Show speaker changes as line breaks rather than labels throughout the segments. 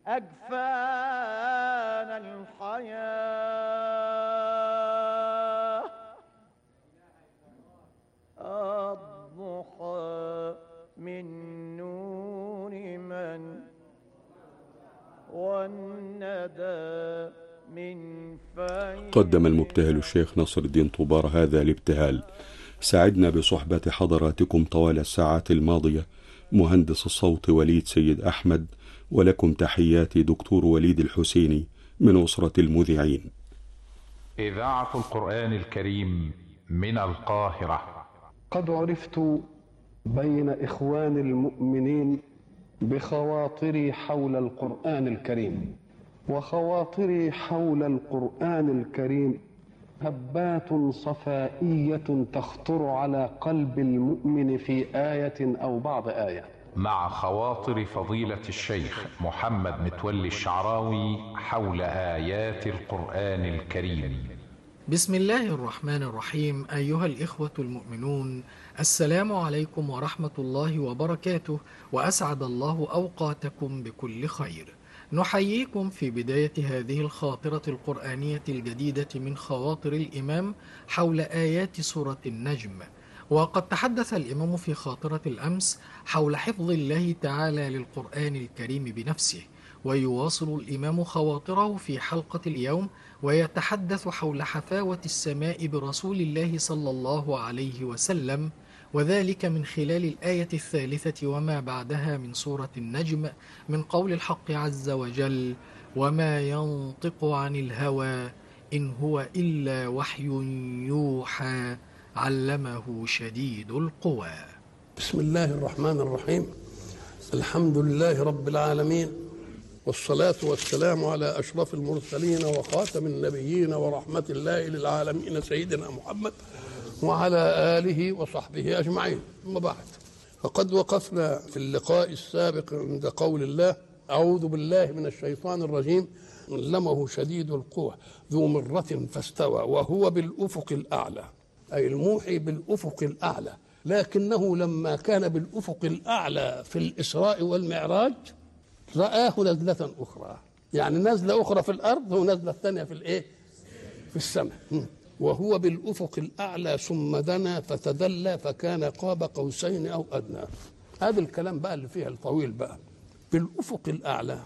أجفان الحياة الضحى من نور من والندى من فيض
قدم المبتهل الشيخ نصر الدين طوبار هذا الابتهال سعدنا بصحبة حضراتكم طوال الساعات الماضية مهندس الصوت وليد سيد أحمد ولكم تحياتي دكتور وليد الحسيني من أسرة المذيعين
إذاعة القرآن الكريم من القاهرة
قد عرفت بين إخوان المؤمنين بخواطري حول القرآن الكريم وخواطري حول القرآن الكريم هبات صفائية تخطر على قلب المؤمن في آية أو بعض آية
مع خواطر فضيلة الشيخ محمد متولي الشعراوي حول آيات القرآن الكريم
بسم الله الرحمن الرحيم أيها الإخوة المؤمنون السلام عليكم ورحمة الله وبركاته وأسعد الله أوقاتكم بكل خير نحييكم في بداية هذه الخاطرة القرآنية الجديدة من خواطر الإمام حول آيات سورة النجم وقد تحدث الإمام في خاطرة الأمس حول حفظ الله تعالى للقرآن الكريم بنفسه ويواصل الإمام خواطره في حلقة اليوم ويتحدث حول حفاوة السماء برسول الله صلى الله عليه وسلم وذلك من خلال الآية الثالثة وما بعدها من سورة النجم من قول الحق عز وجل وما ينطق عن الهوى إن هو إلا وحي يوحى علمه شديد القوى
بسم الله الرحمن الرحيم الحمد لله رب العالمين والصلاة والسلام على أشرف المرسلين وخاتم النبيين ورحمة الله للعالمين سيدنا محمد وعلى آله وصحبه أجمعين ثم بعد فقد وقفنا في اللقاء السابق عند قول الله أعوذ بالله من الشيطان الرجيم علمه شديد القوى ذو مرة فاستوى وهو بالأفق الأعلى أي الموحي بالأفق الأعلى لكنه لما كان بالأفق الأعلى في الإسراء والمعراج رآه نزلة أخرى يعني نزلة أخرى في الأرض ونزلة ثانية في الإيه؟ في السماء وهو بالأفق الأعلى ثم دنا فتدلى فكان قاب قوسين أو أدنى هذا الكلام بقى اللي فيها الطويل بقى بالأفق الأعلى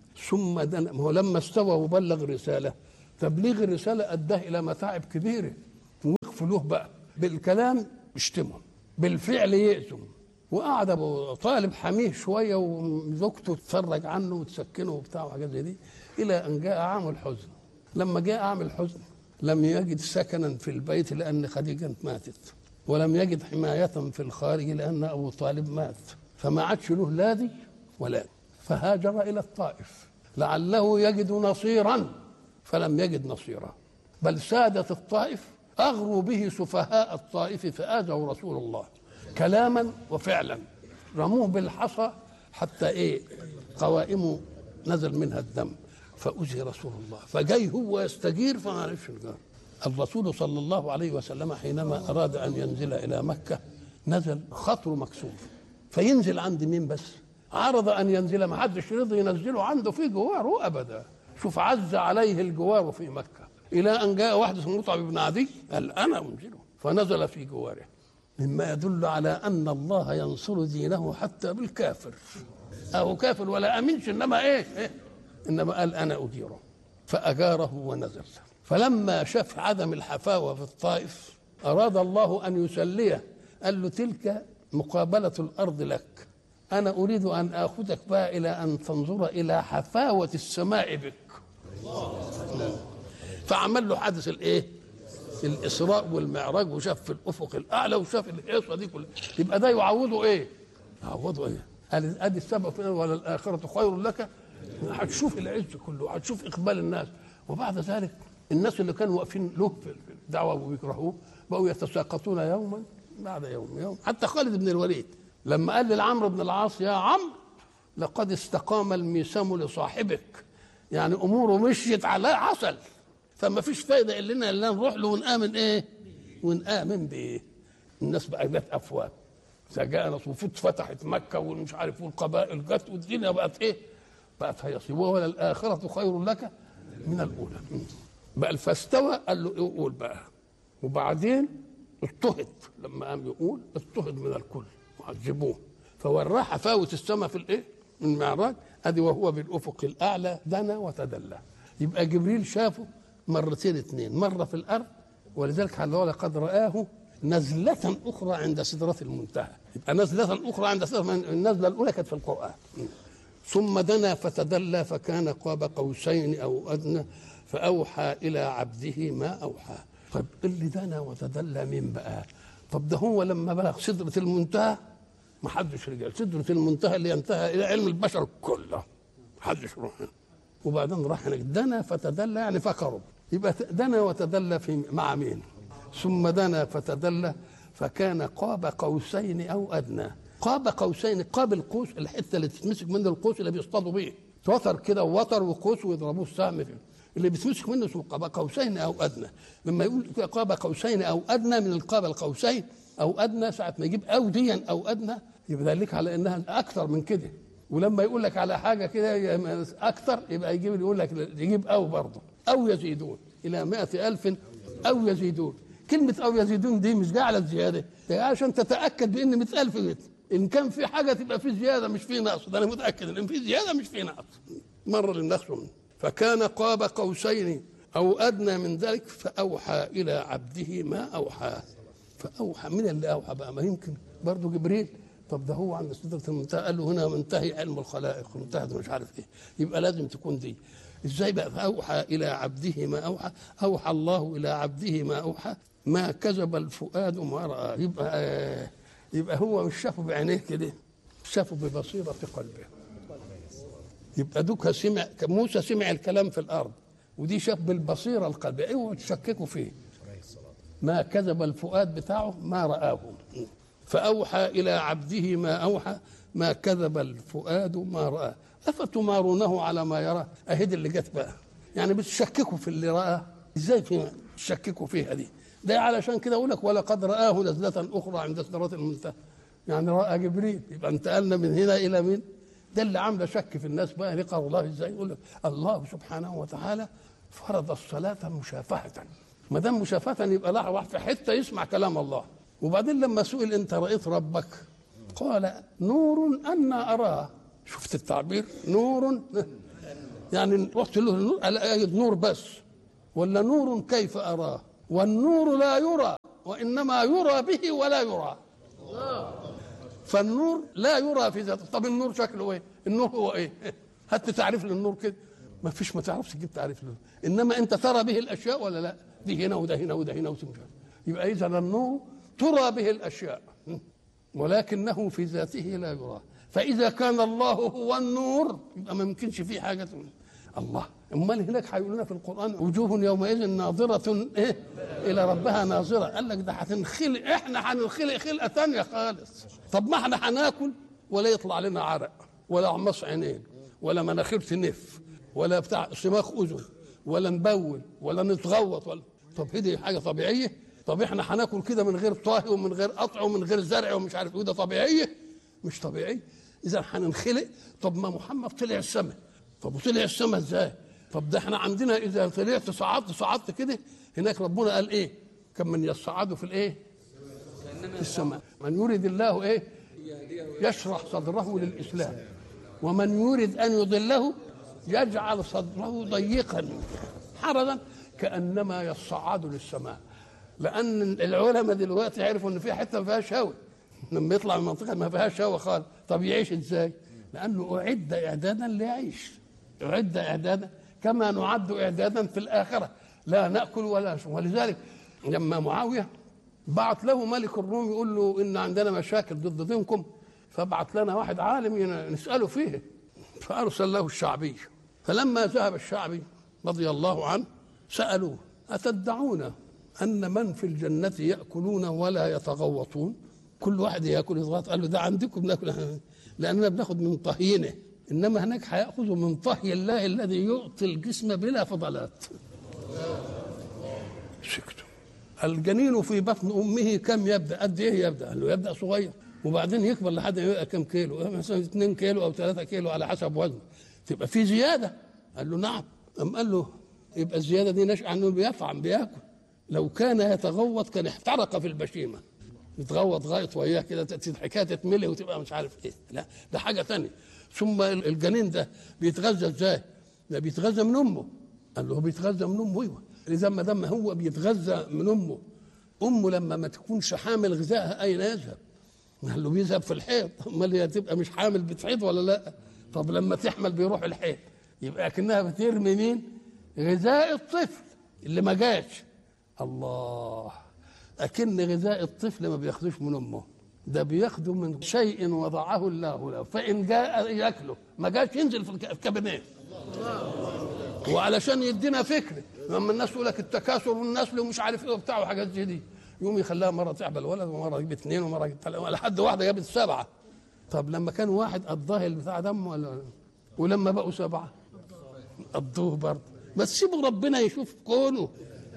ثم دنا ما هو لما استوى وبلغ رسالة تبليغ الرسالة أداه إلى متاعب كبيرة ويقفلوه بقى بالكلام يشتمهم بالفعل يأذوا وقعد ابو طالب حميه شويه وزوجته تتفرج عنه وتسكنه وبتاع وحاجات زي دي الى ان جاء عام الحزن لما جاء عام الحزن لم يجد سكنا في البيت لان خديجه ماتت ولم يجد حمايه في الخارج لان ابو طالب مات فما عادش له لا دي ولا دي فهاجر الى الطائف لعله يجد نصيرا فلم يجد نصيرا بل سادة الطائف أغروا به سفهاء الطائف فآذوا رسول الله كلاما وفعلا رموه بالحصى حتى ايه قوائمه نزل منها الدم فأذي رسول الله فجاي هو يستجير فما عرفش الجار الرسول صلى الله عليه وسلم حينما أراد أن ينزل إلى مكة نزل خطر مكسور فينزل عند مين بس عرض أن ينزل ما حدش رضي ينزله عنده في جواره أبدا شوف عز عليه الجوار في مكة إلى أن جاء واحد اسمه مطعم بن عدي قال أنا أنزله فنزل في جواره مما يدل على ان الله ينصر دينه حتى بالكافر او كافر ولا امنش انما ايه, إيه؟ انما قال انا اجيره فاجاره ونزل فلما شاف عدم الحفاوه في الطائف اراد الله ان يسليه قال له تلك مقابله الارض لك انا اريد ان اخذك بقى الى ان تنظر الى حفاوه السماء بك فعمل له حادث الايه الاسراء والمعراج وشاف في الافق الاعلى وشاف القصه دي كلها يبقى ده يعوضه ايه؟ يعوضه ايه؟ قال ادي السبب في ولا الاخره خير لك هتشوف العز كله هتشوف اقبال الناس وبعد ذلك الناس اللي كانوا واقفين له في الدعوه وبيكرهوه بقوا يتساقطون يوما بعد يوم يوم حتى خالد بن الوليد لما قال لعمرو بن العاص يا عمرو لقد استقام الميسم لصاحبك يعني اموره مشيت على عسل فما فيش فايده الا الا نروح له ونامن ايه؟ ونامن بايه؟ الناس بقى جت افواج جاء ناس وفوت فتحت مكه ومش عارف والقبائل جت والدنيا بقت ايه؟ بقت هيصيب ولا الآخرة خير لك من الأولى بقى فاستوى قال له إيه قول بقى وبعدين اضطهد لما قام يقول اضطهد من الكل وعذبوه فوراه حفاوة السماء في الايه؟ من المعراج ادي وهو بالافق الاعلى دنا وتدلى يبقى جبريل شافه مرتين اثنين مره في الارض ولذلك قال له لقد رآه نزلة أخرى عند سدرة المنتهى يبقى نزلة أخرى عند سدرة النزلة الأولى كانت في القرآن ثم دنا فتدلى فكان قاب قوسين أو أدنى فأوحى إلى عبده ما أوحى طب اللي دنا وتدلى مين بقى طب ده هو لما بلغ سدرة المنتهى ما حدش رجع سدرة المنتهى اللي ينتهى إلى علم البشر كله ما حدش روح وبعدين راح هناك دنا فتدلى يعني فقرب يبقى دنا وتدلى في مع مين ثم دنا فتدلى فكان قاب قوسين او ادنى قاب قوسين قاب القوس الحته اللي تتمسك منه القوس اللي بيصطادوا بيه وتر كده ووتر وقوس ويضربوه السهم فيه اللي بيتمسك منه اسمه قاب قوسين او ادنى لما يقول قاب قوسين او ادنى من القاب القوسين او ادنى ساعه ما يجيب او ديا او ادنى يبقى دليل على انها اكثر من كده ولما يقول لك على حاجه كده اكثر يبقى يجيب يقول لك يجيب او برضه او يزيدون الى مائة ألف او يزيدون كلمة أو يزيدون دي مش جاية على الزيادة ده عشان تتأكد بأن 100000 جت إن كان في حاجة تبقى في زيادة مش في نقص ده أنا متأكد إن في زيادة مش في نقص مرة للنقص فكان قاب قوسين أو أدنى من ذلك فأوحى إلى عبده ما أوحى فأوحى من اللي أوحى بقى ما يمكن برضه جبريل طب ده هو عند سدرة المنتهى قال له هنا منتهي علم الخلائق منتهى مش عارف ايه يبقى لازم تكون دي ازاي بقى فأوحى إلى عبده ما أوحى أوحى الله إلى عبده ما أوحى ما كذب الفؤاد ما رأى يبقى يبقى هو مش شافه بعينيه كده شافه ببصيرة قلبه يبقى دوكا سمع موسى سمع الكلام في الأرض ودي شاف بالبصيرة القلبية اوعوا تشككوا فيه ما كذب الفؤاد بتاعه ما رآه فأوحى إلى عبده ما أوحى ما كذب الفؤاد ما رأى أفتمارونه على ما يرى أهدي اللي جت بقى يعني بتشككوا في اللي رأى إزاي في تشككوا فيها دي ده علشان كده اقول لك ولقد رآه نزلة أخرى عند سدرة المنتهى يعني رأى جبريل يبقى انتقلنا من هنا إلى مين؟ ده اللي عامله شك في الناس بقى لقى الله ازاي يقول لك الله سبحانه وتعالى فرض الصلاة مشافهة ما دام مشافهة يبقى لا واحد في حتة يسمع كلام الله وبعدين لما سئل أنت رأيت ربك قال نور أنا أراه شفت التعبير نور يعني رحت له النور قال نور بس ولا نور كيف أراه والنور لا يرى وإنما يرى به ولا يرى فالنور لا يرى في ذاته طب النور شكله ايه النور هو ايه هات تعريف للنور كده ما فيش ما تعرفش تجيب تعريف له انما انت ترى به الاشياء ولا لا دي هنا وده هنا وده هنا وتمشي يبقى اذا النور ترى به الاشياء ولكنه في ذاته لا يرى فاذا كان الله هو النور يبقى ما يمكنش فيه حاجه الله امال هناك هيقول لنا في القران وجوه يومئذ ناظره ايه الى ربها ناظره قال لك ده هتنخلق احنا هننخلق خلقه ثانيه خالص طب ما احنا هناكل ولا يطلع لنا عرق ولا عمص عينين ولا مناخير تنف ولا بتاع صماخ اذن ولا نبول ولا نتغوط ولا طب هي دي حاجه طبيعيه طب احنا هناكل كده من غير طهي ومن غير قطع ومن غير زرع ومش عارف ايه ده طبيعيه مش طبيعي اذا هننخلق طب ما محمد طلع السماء طب وطلع السماء ازاي طب ده احنا عندنا اذا طلعت صعدت صعدت كده هناك ربنا قال ايه كم من يصعدوا في الايه في السماء من يريد الله ايه يشرح صدره للاسلام ومن يريد ان يضله يجعل صدره ضيقا حرجا كانما يصعد للسماء لان العلماء دلوقتي عرفوا ان في حته ما فيهاش هواء لما يطلع من منطقه ما فيهاش هواء خالص طب يعيش ازاي؟ لانه اعد اعدادا ليعيش اعد اعدادا كما نعد اعدادا في الاخره لا ناكل ولا نشرب ولذلك لما معاويه بعت له ملك الروم يقول له ان عندنا مشاكل ضد دينكم فابعت لنا واحد عالم نساله فيه فارسل له الشعبي فلما ذهب الشعبي رضي الله عنه سالوه اتدعون ان من في الجنه ياكلون ولا يتغوطون كل واحد ياكل يتغوط قال له ده عندكم ناكل لاننا بناخذ من طهينه انما هناك هياخذوا من طهي الله الذي يعطي الجسم بلا فضلات سكتوا الجنين في بطن امه كم يبدا قد ايه يبدا قال له يبدا صغير وبعدين يكبر لحد ما يبقى كم كيلو مثلا 2 كيلو او 3 كيلو على حسب وزنه تبقى في زياده قال له نعم أم قال له يبقى الزياده دي نشأ عنه بيفعم بياكل لو كان يتغوط كان احترق في البشيمه يتغوط غايط وياه كده تأتي الحكايه تتملي وتبقى مش عارف ايه لا ده حاجه تانية ثم الجنين ده بيتغذى ازاي؟ ده بيتغذى من امه قال له هو بيتغذى من امه ايوه اذا ما دام هو بيتغذى من امه امه لما ما تكونش حامل غذائها اين يذهب؟ قال له بيذهب في الحيض امال هي تبقى مش حامل بتحيض ولا لا؟ طب لما تحمل بيروح الحيض يبقى اكنها بترمي مين؟ غذاء الطفل اللي ما جاش الله أكن غذاء الطفل ما بياخدوش من أمه ده بياخده من شيء وضعه الله له فإن جاء ياكله ما جاش ينزل في الك- الكابينيه وعلشان يدينا فكرة لما الناس تقول لك التكاثر والنسل ومش عارف ايه وبتاع وحاجات زي دي يقوم يخليها مرة تعبل ولد ومرة يجيب اثنين ومرة يجيب ثلاثة لحد واحدة جابت سبعة طب لما كان واحد قضاه البتاع دم ولا ولما بقوا سبعة قضوه برضه بس سيبوا ربنا يشوف كونه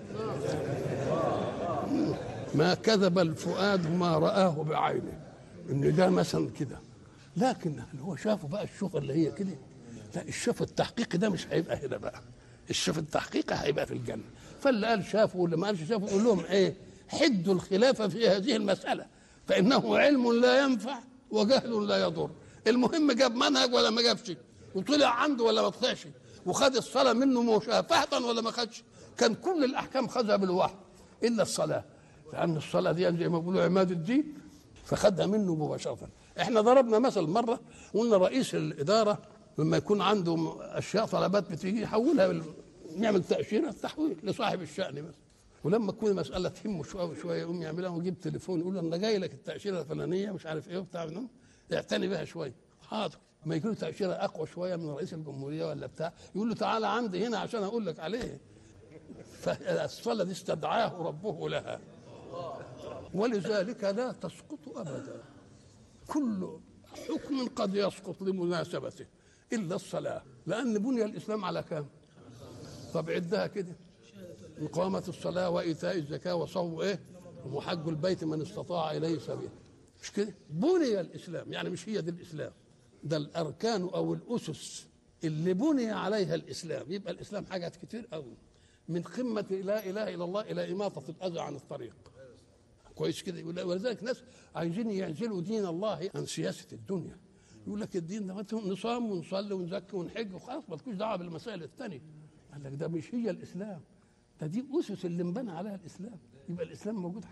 ما كذب الفؤاد ما رآه بعينه ان ده مثلا كده لكن هل هو شافه بقى الشوف اللي هي كده لا الشوف التحقيقي ده مش هيبقى هنا بقى الشوف التحقيقي هيبقى في الجنة فاللي قال شافه واللي ما قالش شافه يقول لهم ايه حدوا الخلاف في هذه المسألة فإنه علم لا ينفع وجهل لا يضر المهم جاب منهج ولا ما جابش وطلع عنده ولا ما طلعش وخد الصلاة منه مشافهة ولا ما خدش كان كل الأحكام خدها بالوحي إلا الصلاة لأن الصلاة دي زي ما بيقولوا عماد الدين فخدها منه مباشرة احنا ضربنا مثل مرة قلنا رئيس الإدارة لما يكون عنده أشياء طلبات بتيجي يحولها بال- يعمل تأشيرة تحويل لصاحب الشأن بس ولما تكون المسألة تهمه شوية وشوية يقوم يعملها ويجيب تليفون يقول له أنا جاي لك التأشيرة الفلانية مش عارف إيه وبتاع منهم يعتني بها شوية حاضر ما يجي له تأشيرة أقوى شوية من رئيس الجمهورية ولا بتاع يقول له تعالى عندي هنا عشان أقول لك عليه فالصلاة دي استدعاه ربه لها ولذلك لا تسقط ابدا كل حكم قد يسقط لمناسبته الا الصلاه لان بني الاسلام على كام طب عدها كده إقامة الصلاة وإيتاء الزكاة وصوم إيه؟ وحج البيت من استطاع إليه سبيلا. مش كده؟ بني الإسلام، يعني مش هي دي الإسلام. ده الأركان أو الأسس اللي بني عليها الإسلام، يبقى الإسلام حاجات كتير قوي. من قمة لا إله إلا الله إلى إماطة الأذى عن الطريق. كويس كده يقول ولذلك ناس عايزين يعزلوا دين الله عن سياسه الدنيا يقول لك الدين ده نصام ونصلي ونزكي ونحج وخلاص ما تكونش دعوه بالمسائل الثانيه قال لك ده مش هي الاسلام ده دي اسس اللي انبنى عليها الاسلام يبقى الاسلام موجود